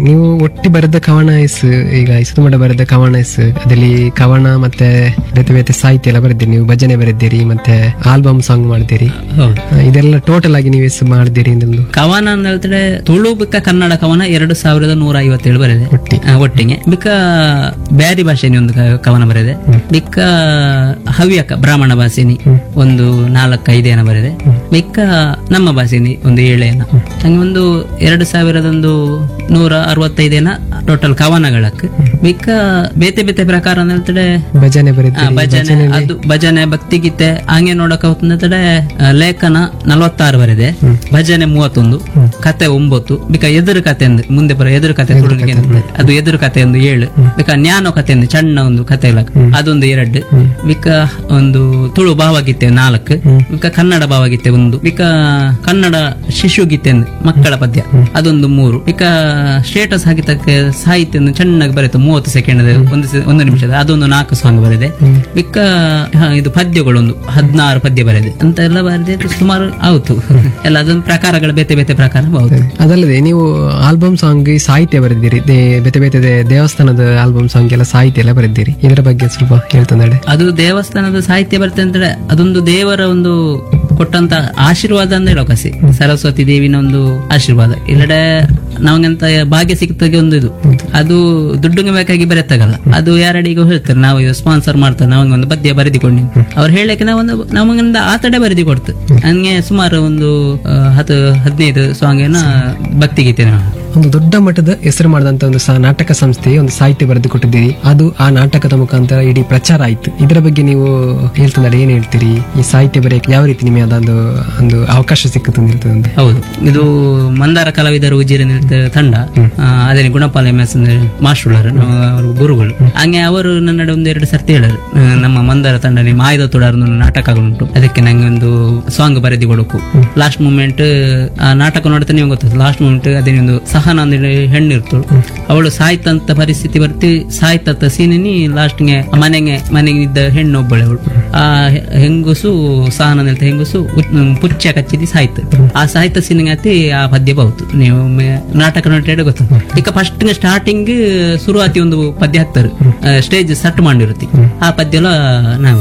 ನೀವು ಒಟ್ಟಿ ಬರೆದ ಕವನ ಎಸ್ ಈಗ ಇಸುಮಡ ಬರೆದ ಕವನ ಎಸ್ ಅದಲ್ಲಿ ಕವನ ಮತ್ತೆ ಬೇತೆ ಬೇತೆ ಸಾಹಿತ್ಯ ಎಲ್ಲ ಬರೆದಿರಿ ನೀವು ಭಜನೆ ಬರೆದಿರಿ ಮತ್ತೆ ಆಲ್ಬಮ್ ಸಾಂಗ್ ಮಾಡ್ತೀರಿ ಹೌದು ಆ, ಇದೆಲ್ಲ ಟೋಟಲ್ ಆಗಿ ನೀವು ಎಷ್ಟು ಮಾಡಿದಿರಿ ಇದೊಂದು ಕವನ ಅಂತ ಹೇಳ್ತಾರೆ ತುಳು ಬಿಕ್ಕ ಕನ್ನಡ ಕವನ ಎರಡು ಸಾವಿರದ ನೂರ ಐವತ್ತೇಳು ಬರೆದೆ ಒಟ್ಟಿ. ಆ, ಒಟ್ಟಿಗೆ ಬಿಕ್ಕ ಬ್ಯಾರಿ ಭಾಷೆನಿ ಒಂದು ಕ- ಕವನ ಬರೆದೆ ಬಿಕ್ಕ ಹವ್ಯಕ ಬ್ರಾಹ್ಮಣ ಭಾಷೆನಿ ಒಂದು ನಾಲ್ಕು ಐದೇನ ಬರೆದೆ ಬಿಕ್ಕ ನಮ್ಮ ಭಾಷೆನಿ ಒಂದು ಏಳೇನ ಹಂಗೆ ಒಂದು ಎರಡು ಸಾವಿರದೊಂದು ನೂರ ಅರವತ್ತೈದೇನ ಟೋಟಲ್ ಕವನಗಳಕ್ಕೆ ಬಿಕ್ಕ ಬೇತೆ ಬೇತೆ ಪ್ರಕಾರ ಅಂತ ಹೇಳ್ತಾರೆ ಭಜನೆ ಆ, ಬರೆದಿರಿ ಭಜನೆ ಅದು ಭಜನೆ ಭಕ್ತಿಗೀತೆ ಹಂಗೆ ನೋಡಕ್ ಹೋಗ್ತಂದ್ರೆ ಲೇಖನ ನಲವತ್ತಾರು ಬರೆದೆ ಭಜನೆ ಮೂವತ್ತೊಂದು ಕತೆ ಒಂಬತ್ತು ಬಿಕ ಎದುರು ಕತೆ ಅಂದು ಮುಂದೆ ಬರೋ ಎದುರು ಕತೆ ತುಳುವಿಗೆ ಅಂತ. ಅದು ಎದುರು ಕತೆ ಒಂದು ಏಳು ಬಿಕ ಜ್ಞಾನ ಕತೆ ಒಂದು ಸಣ್ಣ ಒಂದು ಕತೆ ಇಲ್ಲ ಅದೊಂದು ಎರಡು ಬಿಕ ಒಂದು ತುಳು ಭಾವಗೀತೆ ನಾಲ್ಕು ಬಿಕ ಕನ್ನಡ ಭಾವಗೀತೆ ಒಂದು ಬಿಕ ಕನ್ನಡ ಶಿಶು ಗೀತೆ ಒಂದು ಮಕ್ಕಳ ಪದ್ಯ ಅದೊಂದು ಮೂರು ಬಿಕ ಸ್ಟೇಟಸ್ ಹಾಕಿದ್ದಕ್ಕೆ ಸಾಹಿತ್ಯ ಒಂದು ಚೆನ್ನಾಗಿ ಬರೀತು ಮೂವತ್ತು ಸೆಕೆಂಡ್ ಒಂದು ಸೆ- ಒಂದು ನಿಮಿಷದ ಅದೊಂದು ನಾಲ್ಕು ಸಾಂಗ್ ಬರೆದೆ ಬಿಕ್ಕ ಹ, ಇದು ಪದ್ಯಗಳೊಂದು ಹದಿನಾರು ಪದ್ಯ ಬರೆದೆ ಅಂತ ಎಲ್ಲ ಬರೆದೆ ಸುಮಾರು ಆಯ್ತು ಎಲ್ಲ ಅದೊಂದು ಪ್ರಕಾರಗಳು ಬೇತೆ ಬೇತೆ ಪ್ರಕಾರ ಹೌದು ಅದಲ್ಲದೆ ನೀವು ಆಲ್ಬಮ್ ಸಾಂಗ್ ಸಾಹಿತ್ಯ ಬರೆದಿರಿ ದೇ- ಬೇತೆ ಬೇತೆ ದೇ- ದೇವಸ್ಥಾನದ ಆಲ್ಬಮ್ ಸಾಂಗ್ ಎಲ್ಲ ಸಾಹಿತ್ಯ ಎಲ್ಲ ಬರೆದಿರಿ ಇದರ ಬಗ್ಗೆ ಸ್ವಲ್ಪ ಹೇಳ್ತಂದ್ರೆ ಅದು ದೇವಸ್ಥಾನದ ಸಾಹಿತ್ಯ ಬರುತ್ತೆ ಅಂದ್ರೆ ಅದೊಂದು ದೇವರ ಒಂದು ಕೊಟ್ಟಂತ ಆಶೀರ್ವಾದ ಅಂತ ಹೇಳೋ ಕಸಿ ಸರಸ್ವತಿ ದೇವಿನ ಒಂದು ಆಶೀರ್ವಾದ ಇಲ್ಲಡೆ ನಮಗಂತ ಭಾಗ್ಯ ಸಿಕ್ತಾಗೆ ಒಂದು ಇದು ಅದು ದುಡ್ಡುಗೆ ಬೇಕಾಗಿ ಬರೆತ್ತಾಗಲ್ಲ ಅದು ಯಾರಡಿಗೂ ಹೇಳ್ತಾರೆ ನಾವು ಸ್ಪಾನ್ಸರ್ ಮಾಡ್ತಾರೆ ನಾವಂಗೆ ಒಂದು ಪದ್ಯ ಬರೆದಿಕೊಂಡು ಅವ್ರು ಹೇಳಕ್ಕೆ ನಾವೊಂದು ನಮಗಿಂದ ಆತಡೆ ಬರೆದಿ ಕೊಡ್ತು ಹಂಗೆ ಸುಮಾರು ಒಂದು ಆ, ಹತ್ತು ಹದಿನೈದು ಸಾಂಗ್ ಏನ ಭಕ್ತಿಗೀತೆ ಒಂದು ದೊಡ್ಡ ಮಟ್ಟದ ಹೆಸರು ಮಾಡಿದಂತ ಒಂದು ಸಾ- ನಾಟಕ ಸಂಸ್ಥೆ ಒಂದು ಸಾಹಿತ್ಯ ಬರೆದು ಕೊಟ್ಟಿದ್ದೀರಿ ಅದು ಆ ನಾಟಕದ ಮುಖಾಂತರ ಇಡೀ ಪ್ರಚಾರ ಆಯ್ತು ಇದರ ಬಗ್ಗೆ ನೀವು ಹೇಳ್ತಂದ್ರೆ ಏನ್ ಹೇಳ್ತೀರಿ ಈ ಸಾಹಿತ್ಯ ಬರೆಯಕ್ಕೆ ಯಾವ ರೀತಿ ನಿಮಗೆ ಅದೊಂದು ಒಂದು ಅವಕಾಶ ಸಿಕ್ಕಿತು ಅಂತ ಹೇಳ್ತದೆ ಅಂದ್ರೆ ಹೌದು ಇದು ಮಂದಾರ ಕಲಾವಿದರು ಉಜಿರೆ ನೃತ್ಯ ತಂಡ ಆ, ಅದೇ ಗುಣಪಾಲ ಎಂ ಎಸ್ ಮಾಸ್ಟರ್ ಅವರು ಗುರುಗಳು ಹಂಗೆ ಅವರು ನನ್ನ ನಡೆ ಒಂದು ಎರಡು ಸರ್ತಿ ಹೇಳರು ಆ, ನಮ್ಮ ಮಂದಾರ ತಂಡ ನಿಮ್ಮ ಆಯ್ದ ತುಡಾರ ನಾಟಕಗಳುಂಟು ಅದಕ್ಕೆ ನಂಗೆ ಒಂದು ಸಾಂಗ್ ಬರೆದಿ ಕೊಡಕು ಲಾಸ್ಟ್ ಮೂಮೆಂಟ್ ಆ ನಾಟಕ ನೋಡ್ತಾ ನೀವು ಗೊತ್ತದ ಲಾಸ್ಟ್ ಮೂಮೆಂಟ್ ಅದೇ ಒಂದು ಸಹನ ಅಂದ್ರೆ ಹೆಣ್ಣು ಇರ್ತಳು ಅವಳು ಸಾಯ್ತಂತ ಪರಿಸ್ಥಿತಿ ಬರ್ತಿ ಸಾಯ್ತಂತ ಸೀನಿನಿ ಲಾಸ್ಟ್ಗೆ ಮನೆಗೆ ಮನೆಗೆ ಇದ್ದ ಹೆಣ್ಣು ಒಬ್ಬಳೆ ಅವಳು ಆ ಹೆ- ಹೆಂಗುಸು ಸಹನ ಅಂತ ಹೆಂಗುಸು ಉ- ಪುಚ್ಚ ಕಚ್ಚಿದಿ ಸಾಯ್ತು ಆ ಸಾಹಿತ್ಯ ಸಿನಿಮಾತಿ ಆ ಪದ್ಯ ಬಹುದು ನೀವು ಮೆ- ನಾಟಕ ನೋಡಿ ಗೊತ್ತು ಈಗ ಫಸ್ಟ್ ಸ್ಟಾರ್ಟಿಂಗ್ ಶುರುವಾತಿ ಒಂದು ಪದ್ಯ ಹಾಕ್ತಾರೆ ಸ್ಟೇಜ್ ಸಟ್ ಮಾಡಿರುತ್ತೆ ಆ ಪದ್ಯ ಎಲ್ಲ ನಾವು